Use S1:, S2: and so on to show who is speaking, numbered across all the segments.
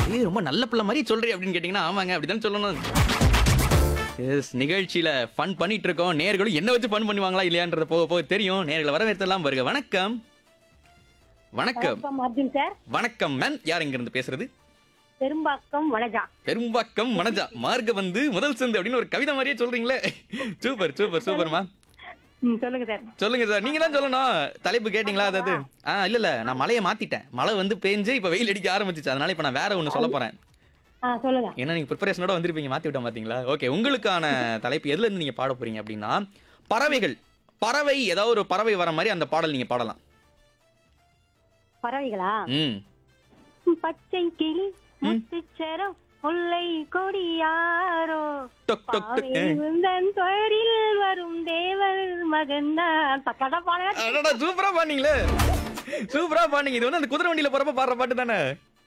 S1: ஏய் ரொம்ப நல்ல பிள்ளை மாதிரி சொல்றீ அப்படின்னு கேட்டீங்கன்னா ஆமாங்க அப்படிதான் சொல்லணும் எஸ் நிகழ்ச்சியில ஃபன் பண்ணிட்டு இருக்கோம் நேர்களும் என்ன வச்சு ஃபன் பண்ணுவாங்களா இல்லையான்றத போக போக தெரியும் நேர்களை வரவேற்கலாம் வருக வணக்கம் வணக்கம்
S2: வணக்கம் அர்ஜுன் சார்
S1: வணக்கம் மேம் யார் இங்க இருந்து பேசுறது
S2: பெரும்பாக்கம் வனஜா
S1: பெரும்பாக்கம் மனஜா மார்க்க வந்து முதல் சந்து அப்படின்னு ஒரு கவிதை மாதிரியே சொல்றீங்களே சூப்பர் சூப்பர் சூப்பர்மா
S2: ம், சொல்லுங்க சார்
S1: சொல்லுங்க சார் நீங்க தான் சொல்லணும் தலைப்பு கேட்டீங்களா அதாவது ஆ இல்ல இல்ல நான் மழையை மாத்திட்டேன் மழை வந்து பேஞ்சு இப்ப வெயில் அடிக்க ஆரம்பிச்சிச்சு அதனால இப்ப நான் வேற ஒண்ணு சொல்ல போறேன்
S2: ஆ சொல்லுங்க
S1: ஏன்னா நீங்க ப்ரிப்பரேஷனோட வந்திருப்பீங்க மாத்தி விட்டேன் பாத்தீங்களா ஓகே உங்களுக்கான தலைப்பு எதுல இருந்து நீங்க பாட போறீங்க அப்படின்னா பறவைகள் பறவை ஏதாவது ஒரு பறவை வர மாதிரி அந்த பாடல் நீங்க பாடலாம்
S2: பறவைகளா
S1: ம்
S2: பச்சை கிளி முத்துச்சரம் முல்லை கொடியாரோ
S1: டொக் டொக் டொக் ஏ.
S2: பாவையுந்தன் துயரில் வரும் தேவர் மகன்தான் பக்கடா பாட
S1: அடடா சூப்பரா பாடுனீங்களே சூப்பரா பாடுனீங்க இது வந்து அந்த குதிரை வண்டியில போறப்ப பாடுற பாட்டு தானே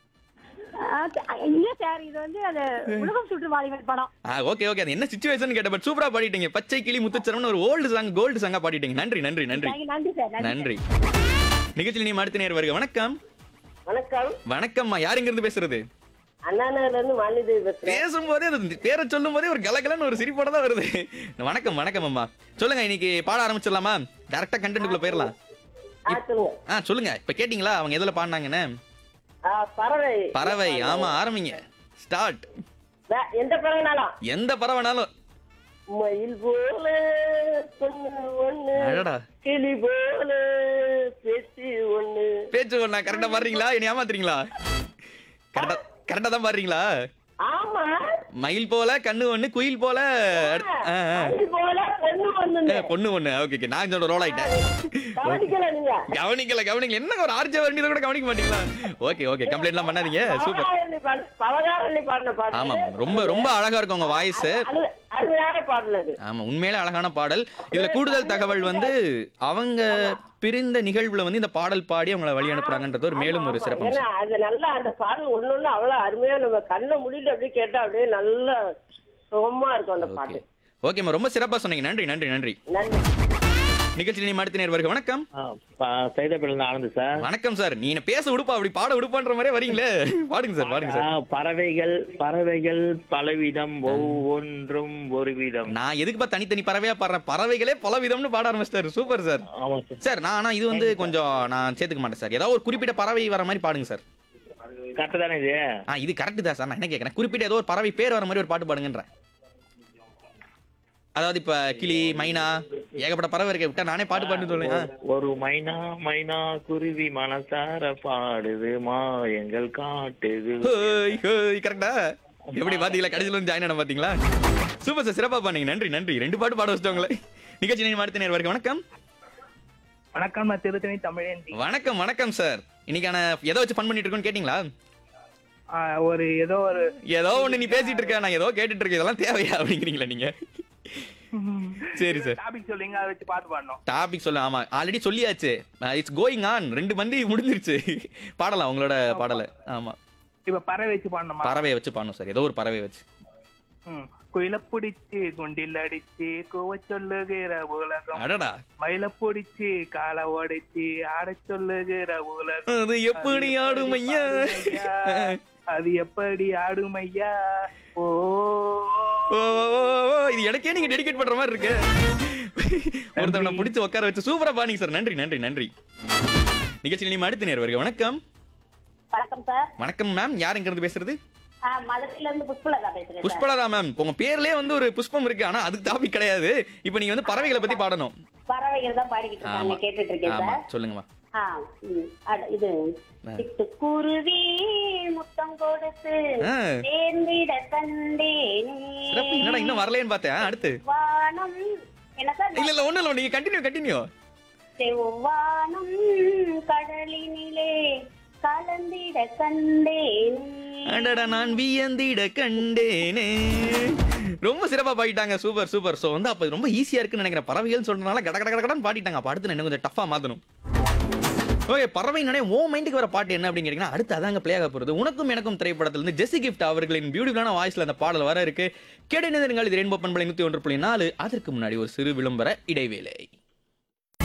S2: இல்ல சார் இது வந்து அந்த உலகம் சுற்று வாலிபன் படம்
S1: ஆ ஓகே ஓகே அது என்ன சுச்சுவேஷன் கேட்ட பட் சூப்பரா பாடிட்டீங்க பச்சை கிளி முத்துச்சரம்னு ஒரு ஓல்டு சாங் கோல்டு சாங்கா பாடிட்டீங்க நன்றி நன்றி நன்றி
S2: நன்றி நன்றி சார் நன்றி
S1: நன்றி நிகழ்ச்சியில் நீ அடுத்த நேர் வருக வணக்கம்
S3: வணக்கம்
S1: வணக்கம்மா யார் இங்க இருந்து பேசுறது
S3: அண்ணாநகர்ல இருந்து மாநில பேசுறேன்
S1: பேசும்போதே அது பேரை சொல்லும் போதே ஒரு கலகலன்னு ஒரு சிரிப்போட தான் வருது வணக்கம் வணக்கம் அம்மா சொல்லுங்க இன்னைக்கு பாட ஆரம்பிச்சிடலாமா டேரக்டா கண்டென்ட்டுக்குள்ள போயிடலாம்
S3: ஆ, சொல்லுங்க
S1: ஆ சொல்லுங்க இப்ப கேட்டீங்களா அவங்க எதுல பாடினாங்கன்னு
S3: ஆ, பறவை
S1: பறவை ஆமா ஆரம்பிங்க ஸ்டார்ட்
S3: வே- எந்த பறவைனாலும்
S1: எந்த பறவைனாலும்
S3: மயில் போல பொண்ணு ஒண்ணு
S1: அடடா
S3: கிளி போல பேச்சு ஒண்ணு
S1: பேச்சு ஒண்ணா கரெக்டா பாடுறீங்களா என்ன ஏமாத்துறீங்களா கரெக்டா கரெக்டா தான் பாடுறீங்களா
S3: ஆமா
S1: மயில் போல கண்ணு ஒண்ணு குயில் போல அடுத்து- ஆ, ஆ.
S3: மயில் போல பொண்ணு ஒண்ணு
S1: ஏ, பொண்ணு ஒண்ணு ஓகே ஓகே நான் இதோட ரோல் ஆயிட்டேன்
S3: கவனிக்கல நீங்க
S1: கவனிக்கல கவனிக்கல என்ன ஒரு ஆர்ஜே வண்டி கூட கவனிக்க மாட்டீங்களா ஓகே ஓகே கம்ப்ளைண்ட்லாம் பண்ணாதீங்க சூப்பர்
S3: பவகாரணி பாடு- பவகாரணி பாடின பாட்டு
S1: ஆமா ரொம்ப ரொம்ப அழகா இருக்கும் உங்க வாய்ஸ்
S3: அது அருமையான பாடல் அது
S1: ஆமா உண்மையிலே அழகான பாடல் இதுல கூடுதல் தகவல் வந்து அவங்க பிரிந்த நிகழ்வுல வந்து இந்த பாடல் பாடி அவங்கள வழி அனுப்புறாங்கன்றது ஒரு மேலும் ஒரு சிறப்பு
S3: ஏன்னா அது நல்லா அந்த பாடல் ஒண்ணு ஒண்ணு அவ்வளவு அருமையா நம்ம கண்ணை முடியல அப்படியே கேட்டா அப்படியே நல்ல சுகமா இருக்கும் அந்த
S1: ஓகே
S3: பாட்டு
S1: ஓகேம்மா ரொம்ப சிறப்பா சொன்னீங்க நன்றி நன்றி நன்றி
S3: நன்றி
S1: நிகழ்ச்சி நீ அடுத்த நேர் வருக வணக்கம்
S4: சைதாப்பேட்டில ஆனந்த் சார்
S1: வணக்கம் சார் நீ என்ன பேச விடுப்பா அப்படி பாட விடுப்பான்ற மாதிரியே வரீங்களே பாடுங்க சார் பாடுங்க சார்
S4: ஆ, பறவைகள் பறவைகள் பலவிதம் ஒவ்வொன்றும் ஒரு விதம்
S1: நான் எதுக்குப்பா தனித்தனி பறவையா பாடுறேன் பறவைகளே பல விதம்னு பாட ஆரம்பிச்சிட்டாரு சூப்பர் சார்
S4: ஆமா சார்
S1: சார் நான் ஆனா இது வந்து கொஞ்சம் நான் சேர்த்துக்க மாட்டேன் சார் ஏதாவது ஒரு குறிப்பிட்ட பறவை வர மாதிரி பாடுங்க சார்
S4: கரெக்ட் தானே இது
S1: ஆ இது கரெக்ட் தான் சார் நான் என்ன கேட்கறேன் குறிப்பிட்ட ஏதோ ஒரு பறவை பேர் வர மாதிரி ஒரு பாட்டு பாடுங்கன்றேன் அதாவது இப்ப கிளி மைனா ஏகப்பட்ட பறவை இருக்க விட்டா நானே பாட்டு பாட்டு சொல்லுங்க
S4: ஒரு மைனா மைனா குருவி மனசார பாடுது மாயங்கள் காட்டுது
S1: ஹோய் ஹோய் கரெக்டா எப்படி பாத்தீங்களா கடைசியில் வந்து ஜாயின் ஆன பாத்தீங்களா சூப்பர் சார் சிறப்பா பண்ணீங்க நன்றி நன்றி ரெண்டு பாட்டு பாட வச்சிட்டோங்களே நிகழ்ச்சி நீங்க அடுத்த நேரம் வரைக்கும் வணக்கம்
S5: வணக்கம் நான் திருத்தணி தமிழேந்தி
S1: வணக்கம் வணக்கம் சார் இன்னைக்கான எதை வச்சு ஃபன் பண்ணிட்டு இருக்கோம்னு கேட்டிங்களா
S5: ஆஹ் ஒரு ஏதோ ஒரு
S1: ஏதோ ஒண்ணு நீ பேசிட்டு இருக்க நான் ஏதோ கேட்டுட்டு இருக்கேன் இதெல்லாம் தேவையா அப்படிங்கிறீங்களா நீங்க சரி சார்
S5: டாபிக் சொல்லுங்க அதை வச்சு பாட்டு பாடணும்
S1: டாபிக் சொல்ல ஆமா ஆல்ரெடி சொல்லியாச்சு இட்ஸ் கோயிங் ஆன் ரெண்டு மந்தி முடிஞ்சிருச்சு பாடலாம் உங்களோட பாடலை ஆமா
S5: இப்ப பறவை வச்சு பாடணுமா
S1: பறவையை வச்சு பாடணும் சார் ஏதோ ஒரு பறவையை வச்சு
S5: ம். குயில பிடிச்சு குண்டில் அடிச்சு கூவ சொல்லுகிற உலகம்
S1: அடடா
S5: மயில பிடிச்சு காலை உடைச்சு ஆட சொல்லுகிற உலகம்
S1: அது எப்படி ஆடும் ஐயா
S5: அது எப்படி ஆடும் ஐயா ஓ
S1: ஓ, ஓ, ஓ, ஓ, இது எனக்கே நீங்க டெடிகேட் பண்ற மாதிரி இருக்கு ஒருத்தவனை பிடிச்சு உட்கார வச்சு சூப்பரா பாடிங்க சார் நன்றி நன்றி நன்றி நிகழ்ச்சி நீ அடுத்த நேர் வருக வணக்கம்
S2: வணக்கம் சார்
S1: வணக்கம் மேம் யார் இங்க இருந்து பேசுறது
S2: ஆ, மதுரையில இருந்து புஷ்பலதா பேசுறேன் சார்.
S1: புஷ்பலதா மேம் உங்க பேர்லயே வந்து ஒரு புஷ்பம் இருக்கு ஆனா அதுக்கு டாபிக் கிடையாது இப்போ நீங்க வந்து பறவைகளை பத்தி பாடணும்
S2: பறவைகள் தான் பாடிக்கிட்டு
S1: ஆமா
S2: இருக்காங்க கேட்டுட்டு இருக்கேன்
S1: ஆமா
S2: சார்
S1: சொல்லுங்கம்மா
S2: ஆ, ம். அட, இது சிட்டுக்குருவி முத்தம் கொடுத்து
S1: ஆ.
S2: சேர்ந்திட கண்டேனே
S1: சிறப்பு என்னடா இன்னும் வரலையேன்னு பார்த்தேன் ஆ, அடுத்து
S2: வானம் என்ன சார்
S1: இல்ல இல்ல ஒண்ணு இல்ல நீங்க கண்டினியூ கண்டினியூ
S2: செவ்வானம் கடலினிலே கலந்திட கண்டேனே
S1: அடடா நான் வியந்திட கண்டேனே ரொம்ப சிறப்பா பாடிட்டாங்க சூப்பர் சூப்பர் சோ வந்து அப்ப இது ரொம்ப ஈஸியா இருக்குன்னு நினைக்கிறேன் பறவைகள் சொல்றதுனால கட கட கட கடன்னு பாடிட்டாங்க அப்ப அடுத்து நான் இன்னும் கொஞ்சம் டஃபா மாத்தணும் ஓகே பறவை நினை ஓ மைண்டுக்கு வர பாட்டு என்ன அப்படின்னு கேட்டீங்கன்னா அடுத்து அதாங்க பிளே ஆக போறது உனக்கும் எனக்கும் திரைப்படத்துல இருந்து ஜெசி கிஃப்ட் அவர்களின் பியூட்டிஃபுல்லான வாய்ஸ்ல அந்த பாடல் வர இருக்கு கேட்டு இது ரெயின்போ பண்பலை நூத்தி ஒன்று புள்ளி நாலு அதற்கு முன்னாடி ஒரு சிறு விளம்பர இடைவேளை